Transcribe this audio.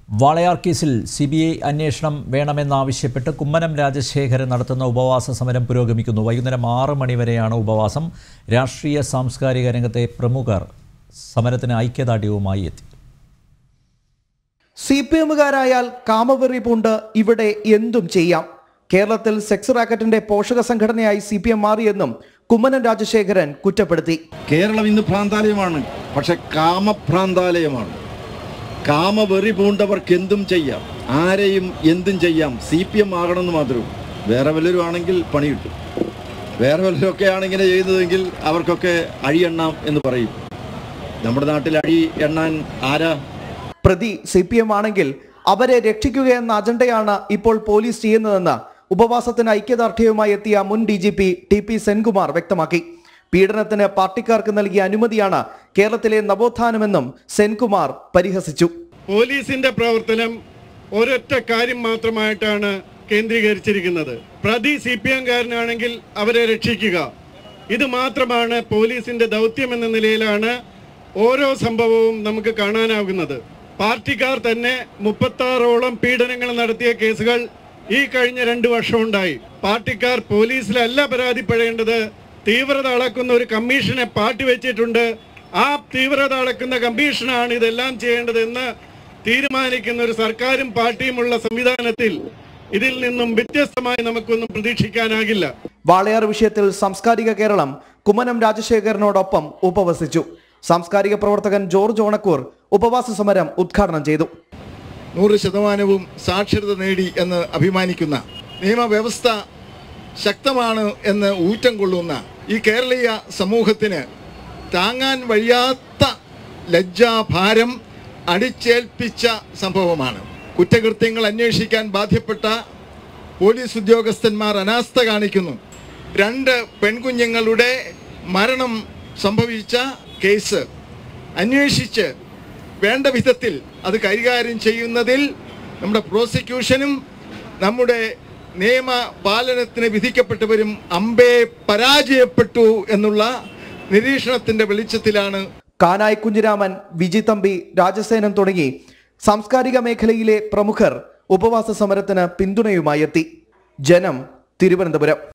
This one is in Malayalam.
വാളയാർ കേസിൽ സി ബി ഐ അന്വേഷണം വേണമെന്നാവശ്യപ്പെട്ട് കുമ്മനം രാജശേഖരൻ നടത്തുന്ന ഉപവാസ സമരം പുരോഗമിക്കുന്നു വൈകുന്നേരം ആറ് മണിവരെയാണ് ഉപവാസം രാഷ്ട്രീയ സാംസ്കാരിക രംഗത്തെ പ്രമുഖർ സമരത്തിന് ഐക്യദാർഢ്യവുമായി എത്തി സി പി എമ്മുകാരായാൽ കാമവെറി പൂണ്ട് ഇവിടെ എന്തും ചെയ്യാം കേരളത്തിൽ സെക്സ് റാക്കറ്റിന്റെ പോഷക സംഘടനയായി സി പി എം മാറിയെന്നും കുമ്മനം രാജശേഖരൻ കുറ്റപ്പെടുത്തി കേരളം ഇന്ന് ഭ്രാന്താലയമാണ് പക്ഷെ കാമഭ്രാന്താലയമാണ് കാമവെറി പൂണ്ടവർക്ക് എന്തും ചെയ്യാം ആരെയും എന്തും ചെയ്യാം സി പി എം ആകണമെന്ന് മാത്രമേ ഉള്ളൂ. വേറെ വല്ലവരും ആണെങ്കിൽ പണി കിട്ടും വേറെ വല്ലവരൊക്കെ ആണ് ഇങ്ങനെ ചെയ്യുന്നതെങ്കിൽ അവർക്കൊക്കെ അഴി എണ്ണാം എന്ന് പറയും നമ്മുടെ നാട്ടിൽ അഴി എണ്ണാൻ ആരാ പ്രതി സി പി എം ആണെങ്കിൽ അവരെ രക്ഷിക്കുകയെന്ന അജണ്ടയാണ് ഇപ്പോൾ പോലീസ് ചെയ്യുന്നതെന്ന് ഉപവാസത്തിന് ഐക്യദാർഢ്യവുമായി എത്തിയ മുൻ D G P T P Senkumar വ്യക്തമാക്കി പീഡനത്തിന് പാർട്ടിക്കാർക്ക് നൽകിയ അനുമതിയാണ് കേരളത്തിലെ നവോത്ഥാനമെന്നും സെൻകുമാർ പരിഹസിച്ചു പോലീസിന്റെ പ്രവർത്തനം ഒരൊറ്റ കാര്യം മാത്രമായിട്ടാണ് കേന്ദ്രീകരിച്ചിരിക്കുന്നത് പ്രതി സി പി എംകാരനാണെങ്കിൽ അവരെ രക്ഷിക്കുക ഇത് മാത്രമാണ് പോലീസിന്റെ ദൗത്യം എന്ന നിലയിലാണ് ഓരോ സംഭവവും നമുക്ക് കാണാനാകുന്നത് പാർട്ടിക്കാർ തന്നെ മുപ്പത്താറോളം പീഡനങ്ങൾ നടത്തിയ കേസുകൾ ഈ കഴിഞ്ഞ രണ്ട് വർഷമുണ്ടായി പാർട്ടിക്കാർ പോലീസിലല്ല പരാതിപ്പെടേണ്ടത് തീവ്രത അളക്കുന്ന ഒരു കമ്മീഷനെ പാർട്ടി വെച്ചിട്ടുണ്ട് ആ തീവ്രത അളക്കുന്ന കമ്മീഷനാണ് ഇതെല്ലാം ചെയ്യേണ്ടതെന്ന് തീരുമാനിക്കുന്ന ഒരു സർക്കാരും പാർട്ടിയുമുള്ള സംവിധാനത്തിൽ ഇതിൽ നിന്നും വ്യത്യസ്തമായി നമുക്കൊന്നും പ്രതീക്ഷിക്കാനാകില്ല വാളയാർ വിഷയത്തിൽ സാംസ്കാരിക കേരളം കുമ്മനം രാജശേഖരനോടൊപ്പം ഉപവസിച്ചു സാംസ്കാരിക പ്രവർത്തകൻ ജോർജ് ഓണക്കൂർ ഉപവാസ സമരം ഉദ്ഘാടനം ചെയ്തു നൂറ് ശതമാനവും സാക്ഷരത നേടി എന്ന് അഭിമാനിക്കുന്ന നിയമവ്യവസ്ഥ ശക്തമാണ് എന്ന് ഊറ്റം കൊള്ളുന്ന ഈ കേരളീയ സമൂഹത്തിന് താങ്ങാൻ വയ്യാത്ത ലജ്ജാഭാരം അടിച്ചേൽപ്പിച്ച സംഭവമാണ് കുറ്റകൃത്യങ്ങൾ അന്വേഷിക്കാൻ ബാധ്യപ്പെട്ട പോലീസ് ഉദ്യോഗസ്ഥന്മാർ അനാസ്ഥ കാണിക്കുന്നു രണ്ട് പെൺകുഞ്ഞുങ്ങളുടെ മരണം സംഭവിച്ച കേസ് അന്വേഷിച്ച് വേണ്ട വിധത്തിൽ അത് കൈകാര്യം ചെയ്യുന്നതിൽ നമ്മുടെ പ്രോസിക്യൂഷനും നമ്മുടെ നിയമ പാലനത്തിന് വിധിക്കപ്പെട്ടവരും അമ്പേ പരാജയപ്പെട്ടു എന്നുള്ള നിരീക്ഷണത്തിന്റെ വെളിച്ചത്തിലാണ് കാനായി കുഞ്ഞിരാമൻ വിജി തമ്പി രാജസേനൻ തുടങ്ങി സാംസ്കാരിക മേഖലയിലെ പ്രമുഖർ ഉപവാസ സമരത്തിന് പിന്തുണയുമായി എത്തി ജനം തിരുവനന്തപുരം